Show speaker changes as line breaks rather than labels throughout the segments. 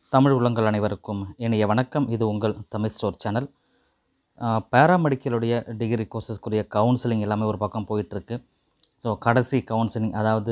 தமிழ் உள்ளங்கள் அனைவருக்கும் இனிய வணக்கம் இது உங்கள் தமிழ் ஸ்டோர் சேனல் பேராமெடிக்கலுடைய டிகிரி கோர்சஸ்க்குரிய கவுன்சிலிங் எல்லாமே ஒரு பக்கம் போயிட்டுருக்கு ஸோ கடைசி கவுன்சிலிங் அதாவது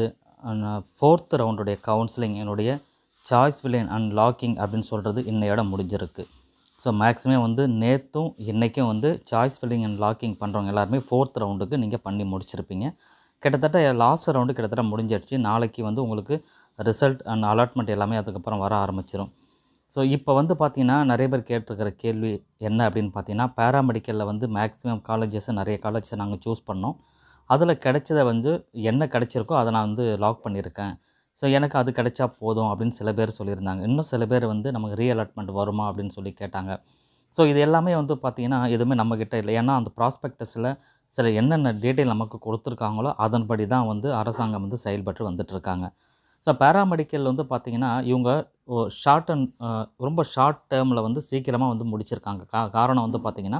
ஃபோர்த் ரவுண்டுடைய கவுன்சிலிங் என்னுடைய சாய்ஸ் வில்லியன் அண்ட் லாக்கிங் அப்படின்னு சொல்கிறது இன்னையோட முடிஞ்சிருக்கு ஸோ மேக்ஸிமம் வந்து நேற்றும் இன்றைக்கும் வந்து சாய்ஸ் ஃபில்லிங் அண்ட் லாக்கிங் பண்ணுறவங்க எல்லாருமே ஃபோர்த் ரவுண்டுக்கு நீங்கள் பண்ணி முடிச்சிருப்பீங்க கிட்டத்தட்ட லாஸ்ட் ரவுண்டு கிட்டத்தட்ட முடிஞ்சிடுச்சு நாளைக்கு வந்து உங்களுக்கு ரிசல்ட் அண்ட் அலாட்மெண்ட் எல்லாமே அதுக்கப்புறம் வர ஆரம்பிச்சிடும் ஸோ இப்போ வந்து பார்த்திங்கன்னா நிறைய பேர் கேட்டிருக்கிற கேள்வி என்ன அப்படின்னு பார்த்தீங்கன்னா பேராமெடிக்கலில் வந்து மேக்ஸிமம் காலேஜஸ் நிறைய காலேஜஸை நாங்கள் சூஸ் பண்ணோம் அதில் கிடைச்சதை வந்து என்ன கிடைச்சிருக்கோ அதை நான் வந்து லாக் பண்ணியிருக்கேன் ஸோ எனக்கு அது கிடைச்சா போதும் அப்படின்னு சில பேர் சொல்லியிருந்தாங்க இன்னும் சில பேர் வந்து நமக்கு ரீஅலாட்மெண்ட் வருமா அப்படின்னு சொல்லி கேட்டாங்க ஸோ இது எல்லாமே வந்து பார்த்திங்கன்னா எதுவுமே நம்மக்கிட்ட இல்லை ஏன்னா அந்த ப்ராஸ்பெக்டஸில் சில என்னென்ன டீட்டெயில் நமக்கு கொடுத்துருக்காங்களோ அதன்படி தான் வந்து அரசாங்கம் வந்து செயல்பட்டு வந்துட்டுருக்காங்க ஸோ பேராமெடிக்கல் வந்து பார்த்திங்கன்னா இவங்க ஷார்ட் அண்ட் ரொம்ப ஷார்ட் டேர்மில் வந்து சீக்கிரமாக வந்து முடிச்சிருக்காங்க கா காரணம் வந்து பார்த்திங்கன்னா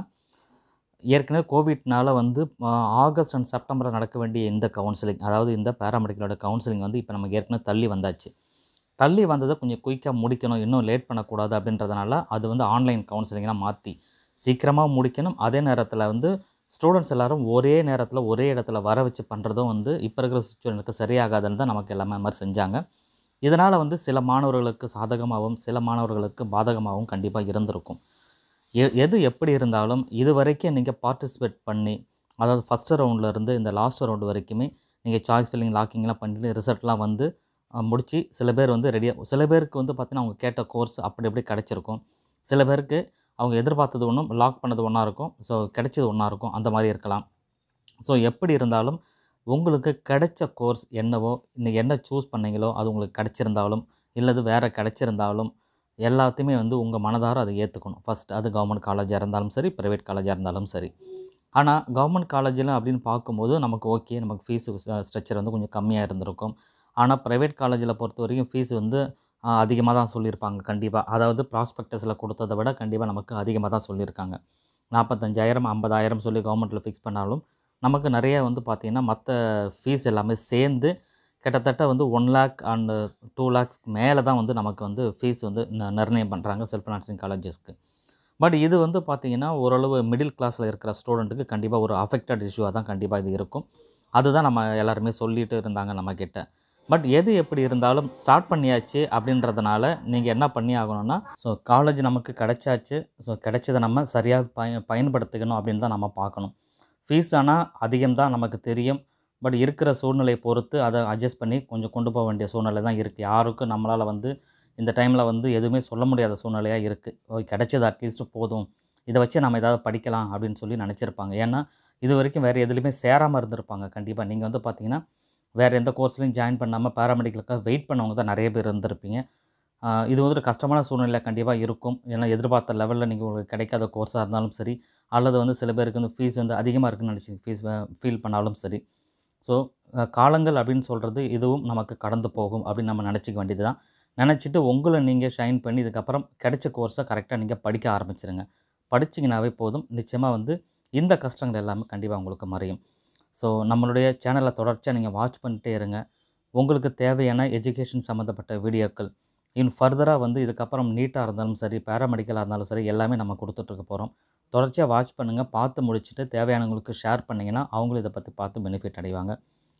ஏற்கனவே கோவிட்னால வந்து ஆகஸ்ட் அண்ட் செப்டம்பரில் நடக்க வேண்டிய இந்த கவுன்சிலிங் அதாவது இந்த பேராமெடிக்கலோட கவுன்சிலிங் வந்து இப்போ நமக்கு ஏற்கனவே தள்ளி வந்தாச்சு தள்ளி வந்ததை கொஞ்சம் குயிக்காக முடிக்கணும் இன்னும் லேட் பண்ணக்கூடாது அப்படின்றதுனால அது வந்து ஆன்லைன் கவுன்சிலிங்லாம் மாற்றி சீக்கிரமாக முடிக்கணும் அதே நேரத்தில் வந்து ஸ்டூடெண்ட்ஸ் எல்லோரும் ஒரே நேரத்தில் ஒரே இடத்துல வர வச்சு பண்ணுறதும் வந்து இப்போ இருக்கிற சுச்சுவேஷனுக்கு சரியாகாதுன்னு தான் நமக்கு எல்லாமே மாதிரி செஞ்சாங்க இதனால் வந்து சில மாணவர்களுக்கு சாதகமாகவும் சில மாணவர்களுக்கு பாதகமாகவும் கண்டிப்பாக இருந்திருக்கும் எ எது எப்படி இருந்தாலும் இது வரைக்கும் நீங்கள் பார்ட்டிசிபேட் பண்ணி அதாவது ஃபஸ்ட்டு ரவுண்ட்லேருந்து இந்த லாஸ்ட் ரவுண்டு வரைக்குமே நீங்கள் சாய்ஸ் ஃபில்லிங் லாக்கிங்லாம் பண்ணிட்டு ரிசல்ட்லாம் வந்து முடித்து சில பேர் வந்து ரெடியாக சில பேருக்கு வந்து பார்த்திங்கன்னா அவங்க கேட்ட கோர்ஸ் அப்படி எப்படி கிடச்சிருக்கும் சில பேருக்கு அவங்க எதிர்பார்த்தது ஒன்றும் லாக் பண்ணது ஒன்றா இருக்கும் ஸோ கிடைச்சது ஒன்றா இருக்கும் அந்த மாதிரி இருக்கலாம் ஸோ எப்படி இருந்தாலும் உங்களுக்கு கிடைச்ச கோர்ஸ் என்னவோ இன்னைக்கு என்ன சூஸ் பண்ணீங்களோ அது உங்களுக்கு கிடச்சிருந்தாலும் இல்லது வேறு கிடச்சிருந்தாலும் எல்லாத்தையுமே வந்து உங்கள் மனதார அதை ஏற்றுக்கணும் ஃபஸ்ட் அது கவர்மெண்ட் காலேஜாக இருந்தாலும் சரி ப்ரைவேட் காலேஜாக இருந்தாலும் சரி ஆனால் கவர்மெண்ட் காலேஜில் அப்படின்னு பார்க்கும்போது நமக்கு ஓகே நமக்கு ஃபீஸு ஸ்ட்ரக்சர் வந்து கொஞ்சம் கம்மியாக இருந்திருக்கும் ஆனால் ப்ரைவேட் காலேஜில் பொறுத்த வரைக்கும் ஃபீஸ் வந்து அதிகமாக தான் சொல்லியிருப்பாங்க கண்டிப்பாக அதாவது ப்ராஸ்பெக்டஸில் கொடுத்ததை விட கண்டிப்பாக நமக்கு அதிகமாக தான் சொல்லியிருக்காங்க நாற்பத்தஞ்சாயிரம் ஐம்பதாயிரம் சொல்லி கவர்மெண்ட்டில் ஃபிக்ஸ் பண்ணாலும் நமக்கு நிறைய வந்து பார்த்திங்கன்னா மற்ற ஃபீஸ் எல்லாமே சேர்ந்து கிட்டத்தட்ட வந்து one lakh and two lakhs மேலே தான் வந்து நமக்கு வந்து ஃபீஸ் வந்து நிர்ணயம் பண்ணுறாங்க செல்ஃப் ஃபினான்சிங் காலேஜஸ்க்கு பட் இது வந்து பார்த்திங்கன்னா ஓரளவு மிடில் கிளாஸில் இருக்கிற ஸ்டூடெண்ட்டுக்கு கண்டிப்பாக ஒரு அஃபெக்டட் இஷ்யூவாக தான் கண்டிப்பாக இது இருக்கும் அதுதான் நம்ம எல்லாருமே சொல்லிட்டு இருந்தாங்க நம்மக்கிட்ட பட் எது எப்படி இருந்தாலும் ஸ்டார்ட் பண்ணியாச்சு அப்படின்றதுனால நீங்கள் என்ன பண்ணி ஆகணும்னா ஸோ காலேஜ் நமக்கு கிடைச்சாச்சு ஸோ கிடைச்சதை நம்ம சரியாக பய பயன்படுத்திக்கணும் அப்படின்னு தான் நம்ம பார்க்கணும் ஃபீஸ் ஆனால் அதிகம் தான் நமக்கு தெரியும் பட் இருக்கிற சூழ்நிலையை பொறுத்து அதை அட்ஜஸ்ட் பண்ணி கொஞ்சம் கொண்டு போக வேண்டிய சூழ்நிலை தான் இருக்குது யாருக்கும் நம்மளால் வந்து இந்த டைமில் வந்து எதுவுமே சொல்ல முடியாத சூழ்நிலையாக இருக்குது கிடைச்சது அட்லீஸ்ட்டு போதும் இதை வச்சு நம்ம ஏதாவது படிக்கலாம் அப்படின்னு சொல்லி நினச்சிருப்பாங்க ஏன்னா இது வரைக்கும் வேறு எதுலேயுமே சேராமல் இருந்திருப்பாங்க கண்டிப்பாக நீங்கள் வந்து பார்த்தீங்கன்னா வேறு எந்த கோர்ஸ்லையும் ஜாயின் பண்ணாமல் பேராமெடிக்கலுக்காக வெயிட் பண்ணவங்க தான் நிறைய பேர் இருந்திருப்பீங்க இது வந்து ஒரு கஷ்டமான சூழ்நிலை கண்டிப்பாக இருக்கும் ஏன்னா எதிர்பார்த்த லெவலில் நீங்கள் உங்களுக்கு கிடைக்காத கோர்ஸாக இருந்தாலும் சரி அல்லது வந்து சில பேருக்கு வந்து ஃபீஸ் வந்து அதிகமாக இருக்குன்னு நினச்சி ஃபீஸ் ஃபீல் பண்ணாலும் சரி ஸோ காலங்கள் அப்படின்னு சொல்கிறது இதுவும் நமக்கு கடந்து போகும் அப்படின்னு நம்ம நினச்சிக்க வேண்டியது தான் நினச்சிட்டு உங்களை நீங்கள் ஷைன் பண்ணி இதுக்கப்புறம் கிடைச்ச கோர்ஸை கரெக்டாக நீங்கள் படிக்க ஆரம்பிச்சிருங்க படிச்சிங்கனாவே போதும் நிச்சயமாக வந்து இந்த கஷ்டங்கள் எல்லாமே கண்டிப்பாக உங்களுக்கு மறையும் ஸோ நம்மளுடைய சேனலை தொடர்ச்சியாக நீங்கள் வாட்ச் பண்ணிட்டே இருங்க உங்களுக்கு தேவையான எஜுகேஷன் சம்மந்தப்பட்ட வீடியோக்கள் இன்னும் ஃபர்தராக வந்து இதுக்கப்புறம் நீட்டாக இருந்தாலும் சரி பேராமெடிக்கலாக இருந்தாலும் சரி எல்லாமே நம்ம கொடுத்துட்ருக்க போகிறோம் தொடர்ச்சியாக வாட்ச் பண்ணுங்கள் பார்த்து முடிச்சுட்டு தேவையானவங்களுக்கு ஷேர் பண்ணிங்கன்னா அவங்களும் இதை பற்றி பார்த்து பெனிஃபிட் அடைவாங்க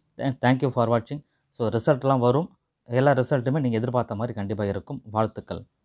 தேங்க்யூ ஃபார் வாட்சிங் ஸோ ரிசல்ட்லாம் வரும் எல்லா ரிசல்ட்டுமே நீங்கள் எதிர்பார்த்த மாதிரி கண்டிப்பாக இருக்கும் வாழ்த்துக்கள்